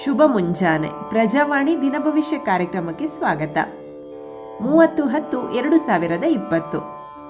ಶುಭ ಮುಂಜಾನೆ ಪ್ರಜಾವಾಣಿ ದಿನಭವಿಷ್ಯ ಕಾರ್ಯಕ್ರಮಕ್ಕೆ ಸ್ವಾಗತ ಮೂವತ್ತು ಹತ್ತು ಎರಡು ಸಾವಿರದ ಇಪ್ಪತ್ತು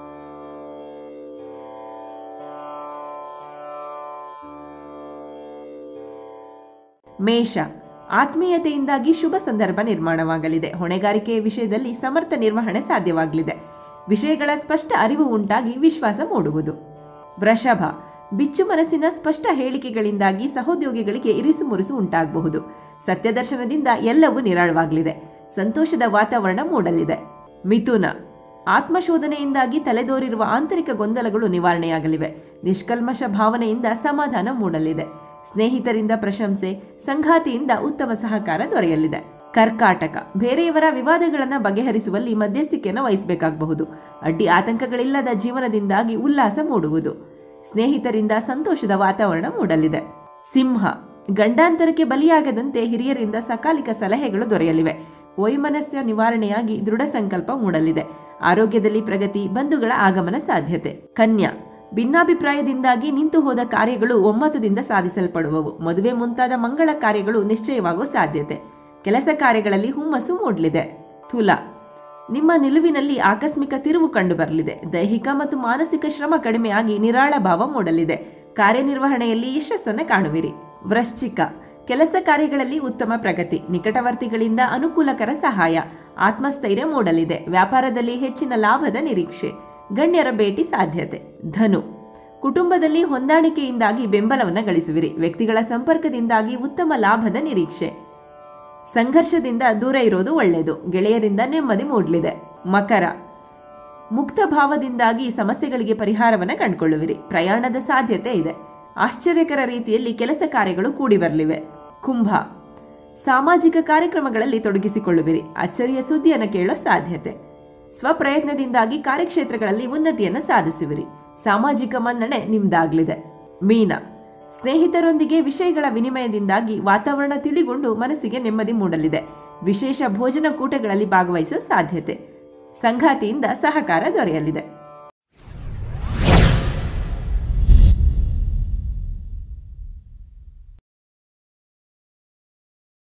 ಮೇಷ ಆತ್ಮೀಯತೆಯಿಂದಾಗಿ ಶುಭ ಸಂದರ್ಭ ನಿರ್ಮಾಣವಾಗಲಿದೆ ಹೊಣೆಗಾರಿಕೆಯ ವಿಷಯದಲ್ಲಿ ಸಮರ್ಥ ನಿರ್ವಹಣೆ ಸಾಧ್ಯವಾಗಲಿದೆ ವಿಷಯಗಳ ಸ್ಪಷ್ಟ ಅರಿವು ಉಂಟಾಗಿ ವಿಶ್ವಾಸ ಮೂಡುವುದು ವೃಷಭ ಬಿಚ್ಚು ಮನಸ್ಸಿನ ಸ್ಪಷ್ಟ ಹೇಳಿಕೆಗಳಿಂದಾಗಿ ಸಹೋದ್ಯೋಗಿಗಳಿಗೆ ಇರಿಸು ಮುರುಸು ಉಂಟಾಗಬಹುದು ಸತ್ಯದರ್ಶನದಿಂದ ಎಲ್ಲವೂ ನಿರಾಳವಾಗಲಿದೆ ಸಂತೋಷದ ವಾತಾವರಣ ಮೂಡಲಿದೆ ಮಿಥುನ ಆತ್ಮಶೋಧನೆಯಿಂದಾಗಿ ತಲೆದೋರಿರುವ ಆಂತರಿಕ ಗೊಂದಲಗಳು ನಿವಾರಣೆಯಾಗಲಿವೆ ನಿಷ್ಕಲ್ಮಶ ಭಾವನೆಯಿಂದ ಸಮಾಧಾನ ಮೂಡಲಿದೆ ಸ್ನೇಹಿತರಿಂದ ಪ್ರಶಂಸೆ ಸಂಗಾತಿಯಿಂದ ಉತ್ತಮ ಸಹಕಾರ ದೊರೆಯಲಿದೆ ಕರ್ಕಾಟಕ ಬೇರೆಯವರ ವಿವಾದಗಳನ್ನು ಬಗೆಹರಿಸುವಲ್ಲಿ ಮಧ್ಯಸ್ಥಿಕೆಯನ್ನು ವಹಿಸಬೇಕಾಗಬಹುದು ಅಡ್ಡಿ ಆತಂಕಗಳಿಲ್ಲದ ಜೀವನದಿಂದಾಗಿ ಉಲ್ಲಾಸ ಮೂಡುವುದು ಸ್ನೇಹಿತರಿಂದ ಸಂತೋಷದ ವಾತಾವರಣ ಮೂಡಲಿದೆ ಸಿಂಹ ಗಂಡಾಂತರಕ್ಕೆ ಬಲಿಯಾಗದಂತೆ ಹಿರಿಯರಿಂದ ಸಕಾಲಿಕ ಸಲಹೆಗಳು ದೊರೆಯಲಿವೆ ವೈಮನಸ್ಯ ನಿವಾರಣೆಯಾಗಿ ದೃಢ ಸಂಕಲ್ಪ ಮೂಡಲಿದೆ ಆರೋಗ್ಯದಲ್ಲಿ ಪ್ರಗತಿ ಬಂಧುಗಳ ಆಗಮನ ಸಾಧ್ಯತೆ ಕನ್ಯಾ ಭಿನ್ನಾಭಿಪ್ರಾಯದಿಂದಾಗಿ ನಿಂತು ಹೋದ ಕಾರ್ಯಗಳು ಒಮ್ಮತದಿಂದ ಸಾಧಿಸಲ್ಪಡುವವು ಮದುವೆ ಮುಂತಾದ ಮಂಗಳ ಕಾರ್ಯಗಳು ನಿಶ್ಚಯವಾಗುವ ಸಾಧ್ಯತೆ ಕೆಲಸ ಕಾರ್ಯಗಳಲ್ಲಿ ಹುಮ್ಮಸ್ಸು ಮೂಡಲಿದೆ ತುಲಾ ನಿಮ್ಮ ನಿಲುವಿನಲ್ಲಿ ಆಕಸ್ಮಿಕ ತಿರುವು ಕಂಡುಬರಲಿದೆ ದೈಹಿಕ ಮತ್ತು ಮಾನಸಿಕ ಶ್ರಮ ಕಡಿಮೆಯಾಗಿ ನಿರಾಳ ಭಾವ ಮೂಡಲಿದೆ ಕಾರ್ಯನಿರ್ವಹಣೆಯಲ್ಲಿ ಯಶಸ್ಸನ್ನು ಕಾಣುವಿರಿ ವೃಶ್ಚಿಕ ಕೆಲಸ ಕಾರ್ಯಗಳಲ್ಲಿ ಉತ್ತಮ ಪ್ರಗತಿ ನಿಕಟವರ್ತಿಗಳಿಂದ ಅನುಕೂಲಕರ ಸಹಾಯ ಆತ್ಮಸ್ಥೈರ್ಯ ಮೂಡಲಿದೆ ವ್ಯಾಪಾರದಲ್ಲಿ ಹೆಚ್ಚಿನ ಲಾಭದ ನಿರೀಕ್ಷೆ ಗಣ್ಯರ ಭೇಟಿ ಸಾಧ್ಯತೆ ಧನು ಕುಟುಂಬದಲ್ಲಿ ಹೊಂದಾಣಿಕೆಯಿಂದಾಗಿ ಬೆಂಬಲವನ್ನು ಗಳಿಸುವಿರಿ ವ್ಯಕ್ತಿಗಳ ಸಂಪರ್ಕದಿಂದಾಗಿ ಉತ್ತಮ ಲಾಭದ ನಿರೀಕ್ಷೆ ಸಂಘರ್ಷದಿಂದ ದೂರ ಇರೋದು ಒಳ್ಳೆಯದು ಗೆಳೆಯರಿಂದ ನೆಮ್ಮದಿ ಮೂಡಲಿದೆ ಮಕರ ಮುಕ್ತ ಭಾವದಿಂದಾಗಿ ಸಮಸ್ಯೆಗಳಿಗೆ ಪರಿಹಾರವನ್ನು ಕಂಡುಕೊಳ್ಳುವಿರಿ ಪ್ರಯಾಣದ ಸಾಧ್ಯತೆ ಇದೆ ಆಶ್ಚರ್ಯಕರ ರೀತಿಯಲ್ಲಿ ಕೆಲಸ ಕಾರ್ಯಗಳು ಕೂಡಿ ಬರಲಿವೆ ಕುಂಭ ಸಾಮಾಜಿಕ ಕಾರ್ಯಕ್ರಮಗಳಲ್ಲಿ ತೊಡಗಿಸಿಕೊಳ್ಳುವಿರಿ ಅಚ್ಚರಿಯ ಸುದ್ದಿಯನ್ನು ಕೇಳೋ ಸಾಧ್ಯತೆ ಸ್ವಪ್ರಯತ್ನದಿಂದಾಗಿ ಕಾರ್ಯಕ್ಷೇತ್ರಗಳಲ್ಲಿ ಉನ್ನತಿಯನ್ನು ಸಾಧಿಸುವಿರಿ ಸಾಮಾಜಿಕ ಮನ್ನಣೆ ನಿಮ್ದಾಗಲಿದೆ ಮೀನ ಸ್ನೇಹಿತರೊಂದಿಗೆ ವಿಷಯಗಳ ವಿನಿಮಯದಿಂದಾಗಿ ವಾತಾವರಣ ತಿಳಿಗೊಂಡು ಮನಸ್ಸಿಗೆ ನೆಮ್ಮದಿ ಮೂಡಲಿದೆ ವಿಶೇಷ ಭೋಜನ ಕೂಟಗಳಲ್ಲಿ ಭಾಗವಹಿಸುವ ಸಾಧ್ಯತೆ ಸಂಗಾತಿಯಿಂದ ಸಹಕಾರ ದೊರೆಯಲಿದೆ